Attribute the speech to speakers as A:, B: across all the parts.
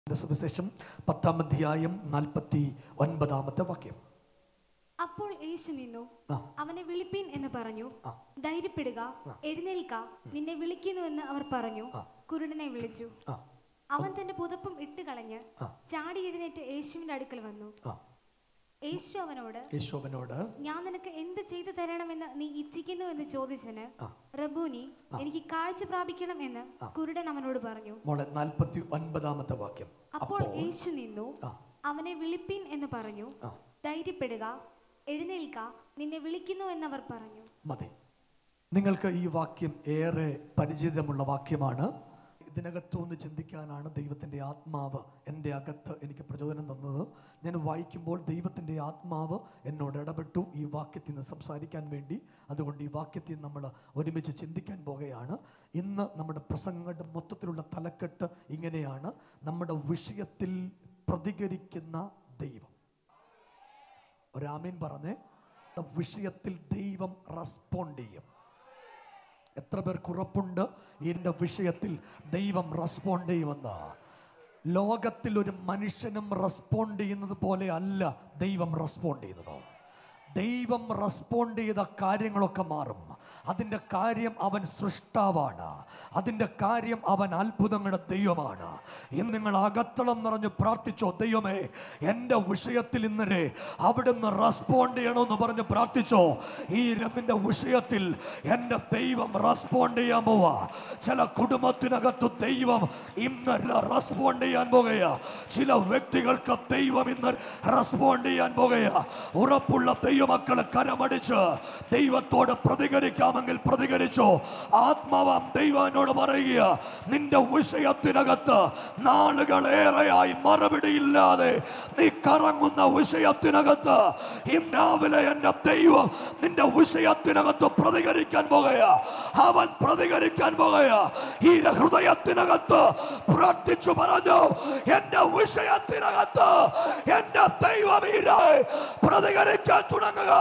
A: യുടെ സുവിശേഷം പത്താം അധ്യായം നാൽപ്പത്തി ഒൻപതാമത്തെ വാക്യം
B: അപ്പോൾ യേശു നിന്നു
A: ആ.
B: അവനെ വിളിപ്പീൻ എന്ന് പറഞ്ഞു
A: ആ.
B: ധൈര്യപ്പെടുക എഴുന്നേൽക്ക നിന്നെ വിളിക്കുന്നുവെന്ന് അവർ പറഞ്ഞു
A: ആ.
B: കുരുടനെ വിളിച്ചു
A: ആ
B: അവൻ തന്റെ പുതപ്പും ഇട്ട് കളഞ്ഞ്
A: ആ.
B: ചാടി എഴുന്നേറ്റ് യേശുവിന്റെ അടുക്കൽ വന്നു
A: ആ
B: യേശു അവനോട്
A: യേശോവനോട്
B: ഞാൻ നിനക്ക് എന്ത് ചെയ്തു തരണമെന്ന് നീ ഇച്ഛിക്കുന്നു എന്ന് ചോദിച്ചന്
A: ആ.
B: റബൂനി എനിക്ക് കാഴ്ച പ്രാപിക്കണം എന്ന് കുരുടൻ അവനോട് പറഞ്ഞു
A: മോളെ നാൽപ്പത്തി ഒൻപതാമത്തെ വാക്യം
B: അപ്പോൾ യേശു നിന്നു
A: ആ.
B: അവനെ വിളിപ്പീൻ എന്ന് പറഞ്ഞു
A: ആ.
B: ധൈര്യപ്പെടുക എഴുന്നേൽക്ക നിന്നെ വിളിക്കുന്നു എന്നവർ പറഞ്ഞു
A: മതി നിങ്ങൾക്ക് ഈ വാക്യം ഏറെ പരിചിതമുള്ള വാക്യമാണ് ഇതിനകത്തുനിന്ന് ചിന്തിക്കാനാണ് ദൈവത്തിൻ്റെ ആത്മാവ് എൻ്റെ അകത്ത് എനിക്ക് പ്രചോദനം തന്നത് ഞാൻ വായിക്കുമ്പോൾ ദൈവത്തിൻ്റെ ആത്മാവ് എന്നോട് ഇടപെട്ടു ഈ വാക്യത്തിൽ നിന്ന് സംസാരിക്കാൻ വേണ്ടി അതുകൊണ്ട് ഈ വാക്യത്തിൽ നമ്മൾ ഒരുമിച്ച് ചിന്തിക്കാൻ പോകുകയാണ് ഇന്ന് നമ്മുടെ പ്രസംഗങ്ങളുടെ മൊത്തത്തിലുള്ള തലക്കെട്ട് ഇങ്ങനെയാണ് നമ്മുടെ വിഷയത്തിൽ പ്രതികരിക്കുന്ന ദൈവം ഒരാമീൻ പറഞ്ഞേ വിഷയത്തിൽ ദൈവം റെസ്പോണ്ട് ചെയ്യും എത്ര പേർക്ക് ഉറപ്പുണ്ട് ഇതിൻ്റെ വിഷയത്തിൽ ദൈവം റെസ്പോണ്ട് ചെയ്യുമെന്ന് ലോകത്തിൽ ഒരു മനുഷ്യനും റെസ്പോണ്ട് ചെയ്യുന്നത് പോലെ അല്ല ദൈവം റെസ്പോണ്ട് ചെയ്യുന്നത് ദൈവം റെസ്പോണ്ട് ചെയ്ത കാര്യങ്ങളൊക്കെ മാറും അതിൻ്റെ കാര്യം അവൻ സൃഷ്ടാവാണ് അതിൻ്റെ കാര്യം അവൻ അത്ഭുതങ്ങളുടെ ദൈവമാണ് ഇന്ന് നിങ്ങൾ അകത്തളം നിറഞ്ഞ് പ്രാർത്ഥിച്ചോ ദൈവമേ എൻ്റെ വിഷയത്തിൽ ഇന്നലെ അവിടുന്ന് റെസ്പോണ്ട് ചെയ്യണമെന്ന് പറഞ്ഞ് പ്രാർത്ഥിച്ചോ ഈ നിന്റെ വിഷയത്തിൽ എൻ്റെ ദൈവം റെസ്പോണ്ട് ചെയ്യാൻ പോവാ ചില കുടുംബത്തിനകത്ത് ദൈവം ഇന്ന് റെസ്പോണ്ട് ചെയ്യാൻ പോകുക ചില വ്യക്തികൾക്ക് ദൈവം ഇന്ന് റെസ്പോണ്ട് ചെയ്യാൻ പോകുക ഉറപ്പുള്ള ദൈവമക്കളെ കരമടിച്ച് ദൈവത്തോട് പ്രതികരിക്കാമെങ്കിൽ പ്രതികരിച്ചോ ആത്മാവാം ദൈവം എന്നോട് പറയുക നിന്റെ വിഷയത്തിനകത്ത് നാളുകളേറെയായി മറുപടിയില്ലാതെ നീ കറങ്ങുന്ന വിഷയത്തിനകത്ത് ഇന്ന് രാവിലെ എൻ്റെ ദൈവം നിന്റെ വിഷയത്തിനകത്ത് പ്രതികരിക്കാൻ പോകുക അവൻ പ്രതികരിക്കാൻ പോകുക ഈ ഹൃദയത്തിനകത്ത് പ്രാർത്ഥിച്ചു പറഞ്ഞു എൻ്റെ വിഷയത്തിനകത്ത് എൻ്റെ ദൈവം ഈ രാ- പ്രതികരിക്കാൻ തുടങ്ങുക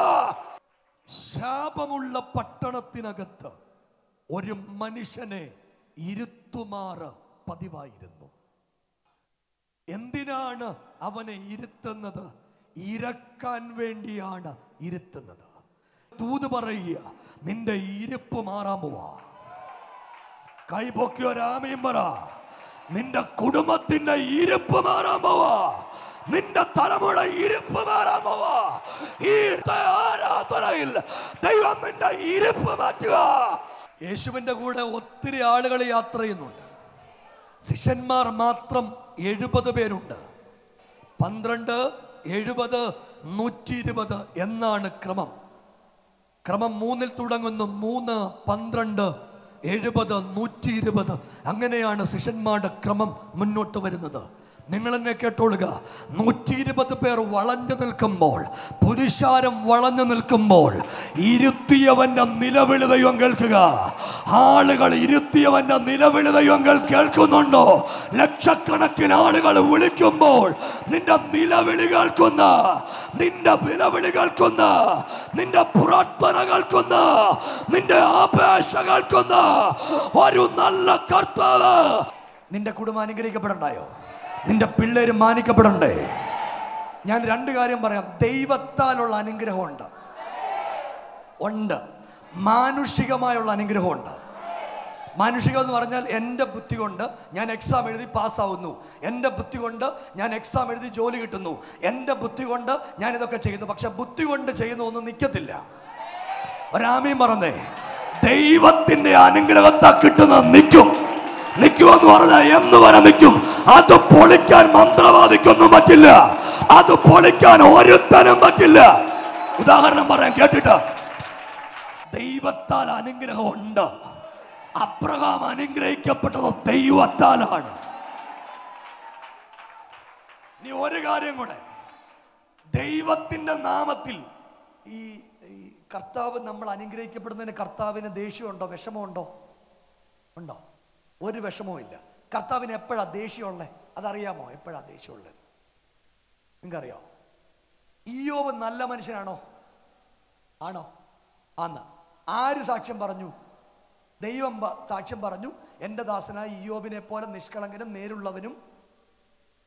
A: ശാപമുള്ള പട്ടണത്തിനകത്ത് ഒരു മനുഷ്യനെ ഇരുത്തുമാറ് പതിവായിരുന്നു എന്തിനാണ് അവനെ ഇരുത്തുന്നത് ഇരക്കാൻ വേണ്ടിയാണ് ഇരുത്തുന്നത് തൂത് പറയുക നിന്റെ ഇരിപ്പ് മാറാൻ പോവാ കൈപൊക്കി ഒരാമയും പറ നിന്റെ കുടുംബത്തിന്റെ ഇരിപ്പ് മാറാൻ പോവാ നിന്റെ തലമുറ ഇരിപ്പ് മാറാൻ പോവാ ഈ ആരാധനയിൽ ദൈവം നിന്റെ ഇരിപ്പ് മാറ്റുക യേശുവിന്റെ കൂടെ ഒത്തിരി ആളുകൾ യാത്ര ചെയ്യുന്നുണ്ട് ശിഷ്യന്മാർ മാത്രം എഴുപത് പേരുണ്ട് പന്ത്രണ്ട് എഴുപത് നൂറ്റി ഇരുപത് എന്നാണ് ക്രമം ക്രമം മൂന്നിൽ തുടങ്ങുന്നു മൂന്ന് പന്ത്രണ്ട് എഴുപത് നൂറ്റി ഇരുപത് അങ്ങനെയാണ് ശിഷ്യന്മാരുടെ ക്രമം മുന്നോട്ട് വരുന്നത് നിങ്ങൾ എന്നെ കേട്ടോളുക നൂറ്റി ഇരുപത് പേർ വളഞ്ഞു നിൽക്കുമ്പോൾ പുരുഷാരം വളഞ്ഞു നിൽക്കുമ്പോൾ ഇരുത്തിയവന്റെ നിലവിളി ദൈവം കേൾക്കുക ആളുകൾ ഇരുത്തിയവന്റെ നിലവിളി ദൈവങ്ങൾ കേൾക്കുന്നുണ്ടോ ലക്ഷക്കണക്കിന് ആളുകൾ വിളിക്കുമ്പോൾ നിന്റെ നിലവിളി കേൾക്കുന്ന നിന്റെ നിലവിളി കേൾക്കുന്ന നിന്റെ പ്രാർത്ഥന കേൾക്കുന്ന നിന്റെ ആപേക്ഷ കേൾക്കുന്ന ഒരു നല്ല കർത്താവ് നിന്റെ കുടുംബം അനുഗ്രഹിക്കപ്പെടണ്ടായോ നിന്റെ പിള്ളേര് മാനിക്കപ്പെടണ്ടേ ഞാൻ രണ്ട് കാര്യം പറയാം ദൈവത്താലുള്ള അനുഗ്രഹമുണ്ട് ഉണ്ട് മാനുഷികമായുള്ള അനുഗ്രഹമുണ്ട് മാനുഷികം എന്ന് പറഞ്ഞാൽ എൻ്റെ ബുദ്ധി കൊണ്ട് ഞാൻ എക്സാം എഴുതി പാസ്സാവുന്നു എൻ്റെ ബുദ്ധി കൊണ്ട് ഞാൻ എക്സാം എഴുതി ജോലി കിട്ടുന്നു എൻ്റെ ബുദ്ധി കൊണ്ട് ഞാൻ ഇതൊക്കെ ചെയ്യുന്നു പക്ഷെ ബുദ്ധി കൊണ്ട് ചെയ്യുന്ന ഒന്നും നിൽക്കത്തില്ല ഒരാമയും പറഞ്ഞേ ദൈവത്തിന്റെ അനുഗ്രഹത്താ കിട്ടുന്ന നിൽക്കും നിൽക്കുമെന്ന് പറഞ്ഞാൽ എന്ന് വരെ നിൽക്കും അത് പൊളിക്കാൻ മന്ത്രവാദിക്കൊന്നും പറ്റില്ല അത് പൊളിക്കാൻ ഒരുത്തനും പറ്റില്ല ഉദാഹരണം പറയാൻ കേട്ടിട്ട് ദൈവത്താൽ അനുഗ്രഹമുണ്ട് അബ്രഹാം അനുഗ്രഹിക്കപ്പെട്ടത് ദൈവത്താലാണ് ഇനി ഒരു കാര്യം കൂടെ ദൈവത്തിന്റെ നാമത്തിൽ ഈ ഈ കർത്താവ് നമ്മൾ അനുഗ്രഹിക്കപ്പെടുന്നതിന് കർത്താവിന് ദേഷ്യമുണ്ടോ വിഷമമുണ്ടോ ഉണ്ടോ ഒരു വിഷമവും ഇല്ല കർത്താവിന് എപ്പോഴാ ദേഷ്യമുള്ളത് അതറിയാമോ എപ്പോഴാ ദേഷ്യമുള്ളത് നിങ്ങൾക്കറിയാമോ ഈയോബ് നല്ല മനുഷ്യനാണോ ആണോ ആന്ന് ആര് സാക്ഷ്യം പറഞ്ഞു ദൈവം പ- സാക്ഷ്യം പറഞ്ഞു എൻ്റെ ദാസനായ ഇയോബിനെ പോലെ നിഷ്കളങ്കനും നേരുള്ളവനും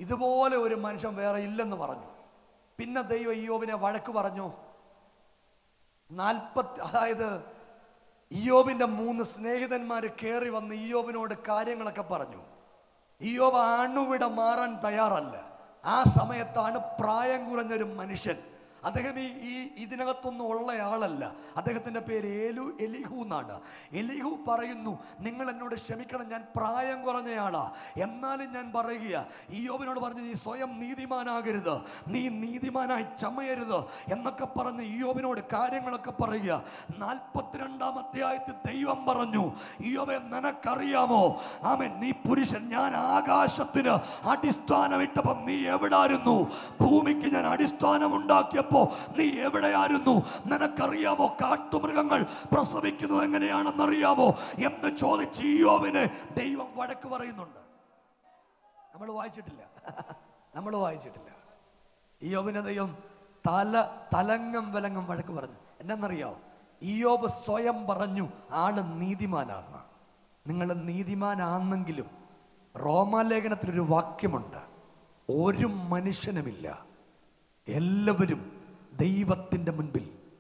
A: ഇതുപോലെ ഒരു മനുഷ്യൻ വേറെ ഇല്ലെന്ന് പറഞ്ഞു പിന്നെ ദൈവം ഇയോബിനെ വഴക്ക് പറഞ്ഞു നാൽപ്പത്തി അതായത് ഇയോബിന്റെ മൂന്ന് സ്നേഹിതന്മാർ കയറി വന്ന് ഇയോബിനോട് കാര്യങ്ങളൊക്കെ പറഞ്ഞു ഇയോബ് അണുവിട മാറാൻ തയ്യാറല്ല ആ സമയത്താണ് പ്രായം കുറഞ്ഞൊരു മനുഷ്യൻ അദ്ദേഹം ഈ ഈ ഇതിനകത്തൊന്നും ഉള്ളയാളല്ല അദ്ദേഹത്തിൻ്റെ പേര് ഏലു എലിഹു എന്നാണ് എലിഹു പറയുന്നു നിങ്ങൾ എന്നോട് ക്ഷമിക്കണം ഞാൻ പ്രായം കുറഞ്ഞയാളാ എന്നാലും ഞാൻ പറയുക ഇയോബിനോട് പറഞ്ഞു നീ സ്വയം നീതിമാനാകരുത് നീ നീതിമാനായി ചമയരുത് എന്നൊക്കെ പറഞ്ഞ് ഇയോബിനോട് കാര്യങ്ങളൊക്കെ പറയുക നാൽപ്പത്തിരണ്ടാം അധ്യായത്തിൽ ദൈവം പറഞ്ഞു ഇയോബെ നിനക്കറിയാമോ ആമൻ നീ പുരുഷൻ ഞാൻ ആകാശത്തിന് അടിസ്ഥാനമിട്ടപ്പോൾ നീ എവിടായിരുന്നു ഭൂമിക്ക് ഞാൻ അടിസ്ഥാനം ഉണ്ടാക്കിയപ്പോ നീ എവിടെയായിരുന്നു നിനക്കറിയാമോ കാട്ടുമൃഗങ്ങൾ പ്രസവിക്കുന്നത് എങ്ങനെയാണെന്നറിയാമോ എന്ന് ചോദിച്ച് ഇയോബിനെ ദൈവം വഴക്ക് പറയുന്നുണ്ട് നമ്മൾ വായിച്ചിട്ടില്ല നമ്മൾ വായിച്ചിട്ടില്ല ഇയോബിനെ ദൈവം തല തലങ്ങം വിലങ്ങം വഴക്ക് പറഞ്ഞു എന്നറിയാവോ ഇയോബ് സ്വയം പറഞ്ഞു ആള് നീതിമാനാണ് നിങ്ങൾ നീതിമാനാണെങ്കിലും റോമാലേഖനത്തിലൊരു വാക്യമുണ്ട് ഒരു മനുഷ്യനുമില്ല എല്ലാവരും ദൈവത്തിൻ്റെ മുൻപിൽ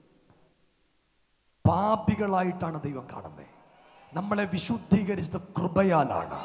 A: പാപികളായിട്ടാണ് ദൈവം കാണുന്നത് നമ്മളെ വിശുദ്ധീകരിച്ചത് കൃപയാലാണ്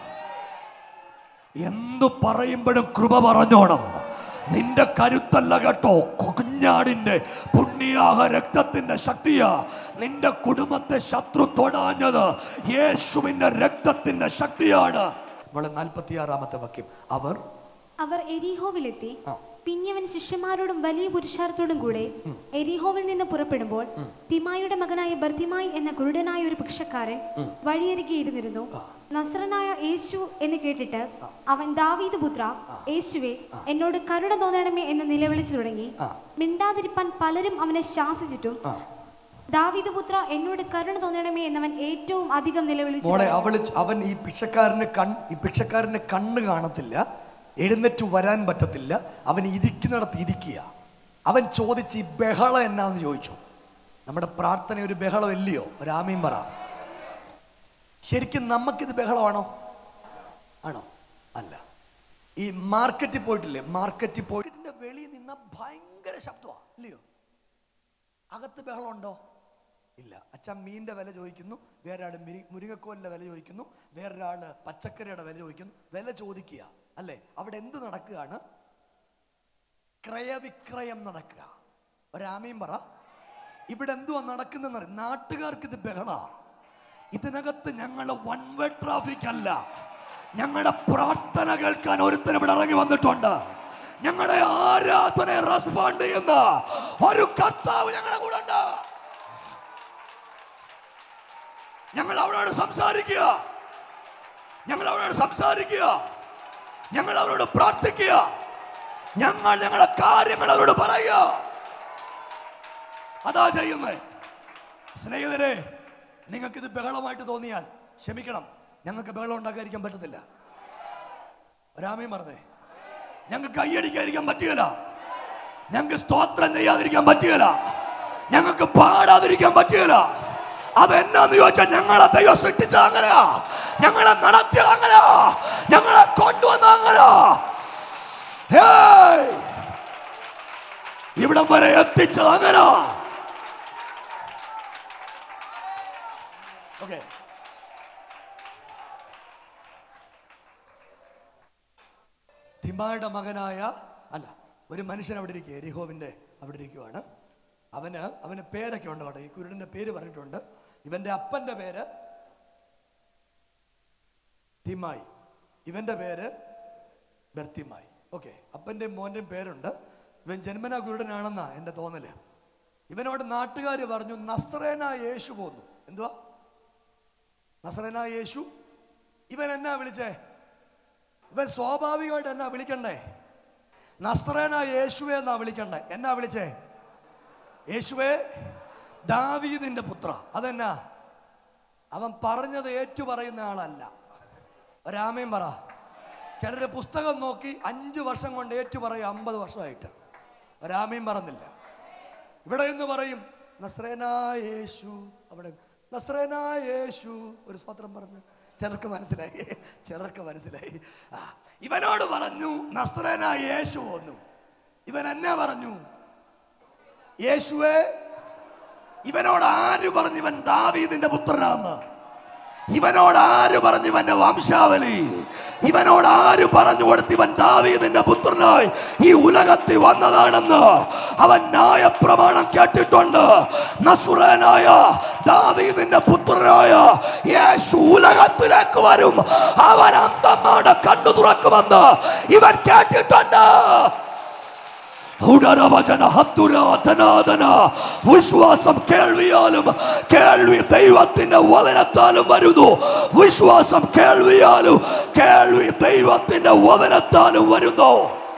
A: എന്തു പറയുമ്പോഴും കൃപ പറഞ്ഞോണം നിന്റെ കരുത്തല്ല കേട്ടോ കുഞ്ഞാടിന്റെ പുണ്യാഹ രക്തത്തിന്റെ ശക്തിയാ നിന്റെ കുടുംബത്തെ ശത്രു തൊടാഞ്ഞത് യേശുവിന്റെ രക്തത്തിന്റെ ശക്തിയാണ് നമ്മളെ നാൽപ്പത്തിയാറാമത്തെ വാക്യം അവർ
B: അവർ എരിഹോവിലെത്തി
A: ആ.
B: പിന്നവൻ ശിഷ്യന്മാരോടും വലിയ പുരുഷാരത്തോടും കൂടെ എരിഹോവിൽ നിന്ന് പുറപ്പെടുമ്പോൾ തിമായുടെ മകനായ ബർത്തിമായി എന്ന കുരുടനായ ഒരു ഭിക്ഷക്കാരൻ വഴിയരികെ ഇരുന്നിരുന്നു നസ്രനായ യേശു എന്ന് കേട്ടിട്ട് അവൻ ദാവീദ് പുത്ര യേശുവെ എന്നോട് കരുണ തോന്നണമേ എന്ന് നിലവിളിച്ചു തുടങ്ങി
A: ആ.
B: മിണ്ടാതിരിപ്പാൻ പലരും അവനെ ശാസിച്ചിട്ടും
A: ആ.
B: ദാവീദ് പുത്ര എന്നോട് കരുണ തോന്നണമേ എന്നവൻ ഏറ്റവും അധികം നിലവിളിച്ചു
A: മോളെ അവള് ച- അവൻ ഈ ഭിക്ഷക്കാരന് കൺ ഈ ഭിക്ഷക്കാരന് കണ്ണ് കാണത്തില്ല എഴുന്നേറ്റ് വരാൻ പറ്റത്തില്ല അവൻ ഇരിക്കുന്നിടത്ത് ഇരിക്കുക അവൻ ചോദിച്ച് ഈ ബഹളം എന്നാന്ന് ചോദിച്ചു നമ്മുടെ പ്രാർത്ഥന ഒരു ബഹളം ഇല്ലയോ രാമീൻ പറ ശരിക്കും നമുക്കിത് ബഹളമാണോ ആണോ അല്ല ഈ മാർക്കറ്റിൽ പോയിട്ടില്ലേ മാർക്കറ്റിൽ പോയിട്ടിന്റെ വെളിയിൽ നിന്ന ഭയങ്കര ശബ്ദമാണ് ഇല്ലയോ അകത്ത് ബഹളമുണ്ടോ ഇല്ല അച്ഛൻ മീനിന്റെ വില ചോദിക്കുന്നു വേറൊരാൾ മുരിങ്ങക്കോലിന്റെ വില ചോദിക്കുന്നു വേറൊരാള് പച്ചക്കറിയുടെ വില ചോദിക്കുന്നു വില ചോദിക്കുക അല്ലേ അവിടെ എന്ത് നടക്കുകയാണ് ക്രയവിക്രയം നടക്കുക ഒരാമയും പറ ഇവിടെ എന്തുവാ നടക്കുന്നെന്ന് നാട്ടുകാർക്ക് ഇത് ബഹള ഇതിനകത്ത് ഞങ്ങൾ വൺ വേ ട്രാഫിക് അല്ല ഞങ്ങളുടെ പ്രാർത്ഥന കേൾക്കാൻ ഒരുത്തൻ ഇവിടെ ഇറങ്ങി വന്നിട്ടുണ്ട് ഞങ്ങളുടെ ആരാധന റെസ്പോണ്ട് ചെയ്യുന്ന ഒരു കർത്താവ് ഞങ്ങളുടെ കൂടെ ഉണ്ട് ഞങ്ങൾ അവരോട് സംസാരിക്കുക ഞങ്ങൾ അവരോട് സംസാരിക്കുക ഞങ്ങൾ അവരോട് പ്രാർത്ഥിക്കുക ഞങ്ങൾ ഞങ്ങളുടെ കാര്യങ്ങൾ അവരോട് പറയുക അതാ ചെയ്യുന്നത് സ്നേഹിതരെ നിങ്ങൾക്കിത് ബഹളമായിട്ട് തോന്നിയാൽ ക്ഷമിക്കണം ഞങ്ങൾക്ക് ബഹളം ഉണ്ടാക്കാതിരിക്കാൻ പറ്റത്തില്ല രാമയും പറഞ്ഞേ ഞങ്ങൾക്ക് കൈയടിക്കാതിരിക്കാൻ പറ്റുകയില്ല ഞങ്ങൾക്ക് സ്തോത്രം ചെയ്യാതിരിക്കാൻ പറ്റുകയില്ല ഞങ്ങൾക്ക് പാടാതിരിക്കാൻ പറ്റുകയില്ല അതെന്നാന്ന് ചോദിച്ചാൽ ഞങ്ങളെ ദൈവം സൃഷ്ടിച്ച അങ്ങനെയാ ഞങ്ങളെ നടത്തിയത് അങ്ങനെയാ ഞങ്ങളെ കൊണ്ടുവന്ന അങ്ങനെയാ ഹേയ്! ഇവിടം വരെ എത്തിച്ചത് അങ്ങനെയാ ഓക്കെ തിമായുടെ മകനായ അല്ല ഒരു മനുഷ്യൻ അവിടെ ഇരിക്കുക എരിഹോവിൻ്റെ അവിടെ ഇരിക്കുവാണ് അവന് അവന് പേരൊക്കെ ഉണ്ട് കേട്ടോ ഈ കുരുടൻ്റെ പേര് പറഞ്ഞിട്ടുണ്ട് ഇവൻ്റെ അപ്പൻ്റെ പേര് തിമായി ഇവൻ്റെ പേര് ബർത്തിമായി ഓക്കെ അപ്പൻ്റെയും മോൻ്റെയും പേരുണ്ട് ഇവൻ ജന്മനാ കുരുടനാണെന്നാ എൻ്റെ തോന്നല് ഇവനോട് നാട്ടുകാർ പറഞ്ഞു നസ്രേന യേശു പോന്നു എന്തുവാ നസ്രേന യേശു ഇവൻ എന്നാ വിളിച്ചേ ഇവൻ സ്വാഭാവികമായിട്ട് എന്നാ വിളിക്കണ്ടേ നസ്രേന യേശുവെ എന്നാ വിളിക്കണ്ടേ എന്നാ വിളിച്ചേ യേശുവേ ദാവീദിന്റെ പുത്ര അതെന്നാ അവൻ പറഞ്ഞത് ഏറ്റു പറയുന്ന ആളല്ല രാമയും പറ ചിലര് പുസ്തകം നോക്കി അഞ്ച് വർഷം കൊണ്ട് ഏറ്റു പറയും അമ്പത് വർഷമായിട്ട് രാമയും പറഞ്ഞില്ല ഇവിടെ എന്ന് പറയും നസ്രേനാ യേശു അവിടെ നസ്രേനാ യേശു ഒരു സ്വത്രം പറഞ്ഞ് ചിലർക്ക് മനസ്സിലായി ചിലർക്ക് മനസ്സിലായി ആ ഇവനോട് പറഞ്ഞു നസ്രനായ യേശു വന്നു ഇവൻ എന്നെ പറഞ്ഞു യേശുവേ ഇവനോട് ആര് പറഞ്ഞു ഇവൻ ദാവീദിന്റെ പുത്രനാന്ന് ഇവനോട് ആര് പറഞ്ഞു ഇവന്റെ വംശാവലി ഇവനോട് ആര് പറഞ്ഞു കൊടുത്ത് ഇവൻ ദാവീദിന്റെ പുത്രനായി ഈ ഉലകത്തിൽ വന്നതാണെന്ന് അവൻ ന്യായപ്രമാണം കേട്ടിട്ടുണ്ട് നസുറനായ ദാവീദിന്റെ പുത്രനായ യേശു ഉലകത്തിലേക്ക് വരും അവൻ അന്തമ്മയുടെ കണ്ണു തുറക്കുമെന്ന് ഇവൻ കേട്ടിട്ടുണ്ട് ഉടരവചന ഹത്തുരാധനാധന വിശ്വാസം കേൾവിയാലും കേൾവി ദൈവത്തിന്റെ വചനത്താലും വരുന്നു വിശ്വാസം കേൾവിയാലും കേൾവി ദൈവത്തിന്റെ വചനത്താലും വരുന്നു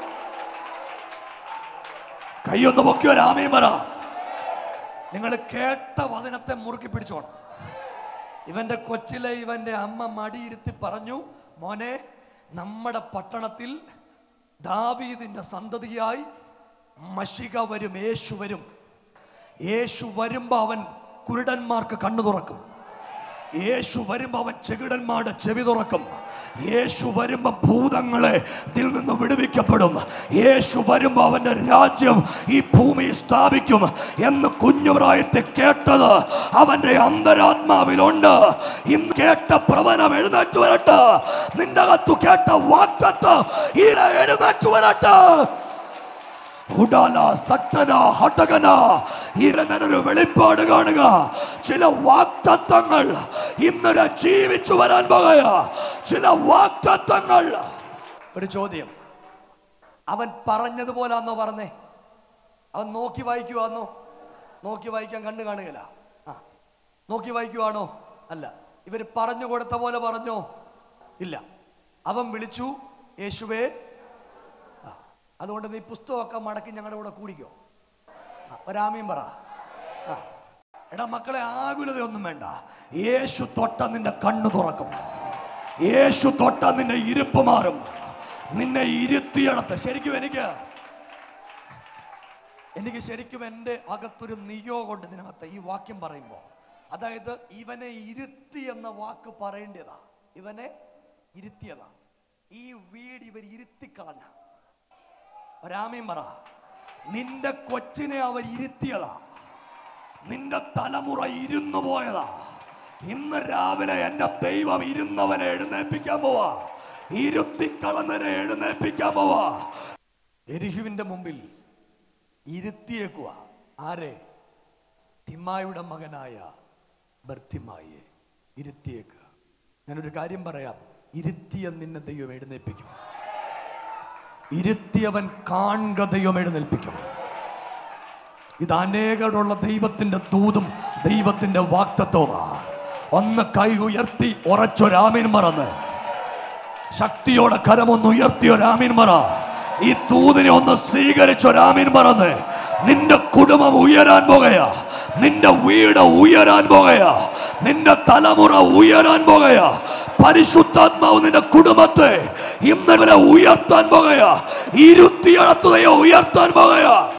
A: കൈയൊന്ന് പൊക്കിയോ രാമീമറ നിങ്ങൾ കേട്ട വചനത്തെ മുറുക്കി പിടിച്ചോണം ഇവന്റെ കൊച്ചിലെ ഇവന്റെ അമ്മ മടിയിരുത്തി പറഞ്ഞു മോനെ നമ്മുടെ പട്ടണത്തിൽ ദാവീദിന്റെ സന്തതിയായി മഷിക വരും യേശു വരും യേശു വരുമ്പോ അവൻ കുരുടന്മാർക്ക് കണ്ണു തുറക്കും യേശു വരുമ്പോ അവൻ ചെകിടന്മാരുടെ ചെവി തുറക്കും യേശു വരുമ്പോ ഭൂതങ്ങളെ ഇതിൽ നിന്ന് വിടുവിക്കപ്പെടും യേശു വരുമ്പോ അവന്റെ രാജ്യം ഈ ഭൂമി സ്ഥാപിക്കും എന്ന് കുഞ്ഞുപ്രായത്തെ കേട്ടത് അവന്റെ അന്തരാത്മാവിലുണ്ട് ഇന്ന് കേട്ട പ്രവനം എഴുന്നേറ്റ് വരട്ടെ നിന്റെ അകത്തു കേട്ട വാക്കത്ത് ഈ എഴുന്നേറ്റ് വരട്ടെ ഉടാല സക്തന ഹട്ടകന ഇരനൊരു വെളിപ്പാട് കാണുക ചില വാക്തത്വങ്ങൾ ഇന്നലെ ജീവിച്ചു വരാൻ പോകയ ചില വാക്തത്വങ്ങൾ ഒരു ചോദ്യം അവൻ പറഞ്ഞതുപോലാന്നോ പറഞ്ഞേ അവൻ നോക്കി വായിക്കുവാന്നോ നോക്കി വായിക്കാൻ കണ്ണു കാണുകയില്ല ആ നോക്കി വായിക്കുവാണോ അല്ല ഇവർ പറഞ്ഞു കൊടുത്ത പോലെ പറഞ്ഞോ ഇല്ല അവൻ വിളിച്ചു യേശുവേ അതുകൊണ്ട് നീ പുസ്തകമൊക്കെ മടക്കി ഞങ്ങളുടെ കൂടെ കൂടിക്കോ ആ, ഒരാമയും പറ ആ. എടാ മക്കളെ ആകുലതയൊന്നും വേണ്ട യേശു തൊട്ട നിന്റെ കണ്ണു തുറക്കും യേശു തൊട്ട നിന്റെ ഇരിപ്പ് മാറും നിന്നെ ഇരുത്തിയടത്ത് ശരിക്കും എനിക്ക് എനിക്ക് ശരിക്കും എൻ്റെ അകത്തൊരു നിയോഗമുണ്ട് ഇതിനകത്ത് ഈ വാക്യം പറയുമ്പോൾ അതായത് ഇവനെ ഇരുത്തി എന്ന വാക്ക് പറയേണ്ടതാ ഇവനെ ഇരുത്തിയതാ ഈ വീട് ഇവർ ഇരുത്തിക്കളഞ്ഞ ഒരാമയും പറ നിന്റെ കൊച്ചിനെ അവർ ഇരുത്തിയതാ നിന്റെ തലമുറ ഇരുന്നു പോയതാ ഇന്ന് രാവിലെ എന്റെ ദൈവം ഇരുന്നവനെ എഴുന്നേൽപ്പിക്കാൻ പോവാ ഇരുത്തിക്കളന്നനെ എഴുന്നേൽപ്പിക്കാൻ പോവാ എരിഹുവിന്റെ മുമ്പിൽ ഇരുത്തിയേക്കുക ആരെ തിമ്മായുടെ മകനായ ബർത്തിമായെ ഇരുത്തിയേക്കുക ഞാനൊരു കാര്യം പറയാം ഇരുത്തിയ നിന്നെ ദൈവം എഴുന്നേൽപ്പിക്കും ഇരുത്തിയവൻ കാൺക ദൈവം എഴുന്നേൽപ്പിക്കും ഇത് അനേകരുള്ള ദൈവത്തിന്റെ ദൂതും ദൈവത്തിന്റെ വാക്തത്വമാ ഒന്ന് കൈ ഉയർത്തി ഉറച്ചൊരാമീൻ മറന്ന് ശക്തിയോടെ കരമൊന്ന് ഉയർത്തിയൊരാമീൻ മറ ഈ തൂതിനെ ഒന്ന് സ്വീകരിച്ചൊരാമീൻ മറന്ന് നിന്റെ കുടുംബം ഉയരാൻ പോകയാ നിന്റെ വീട് ഉയരാൻ പോകയാ നിന്റെ തലമുറ ഉയരാൻ പോകയാ പരിശുദ്ധാത്മാവ് നിന്റെ കുടുംബത്തെ ഇന്നലെ ഉയർത്താൻ പോകയാ ഇരുത്തിയടത്തുകയോ ഉയർത്താൻ പോകയാ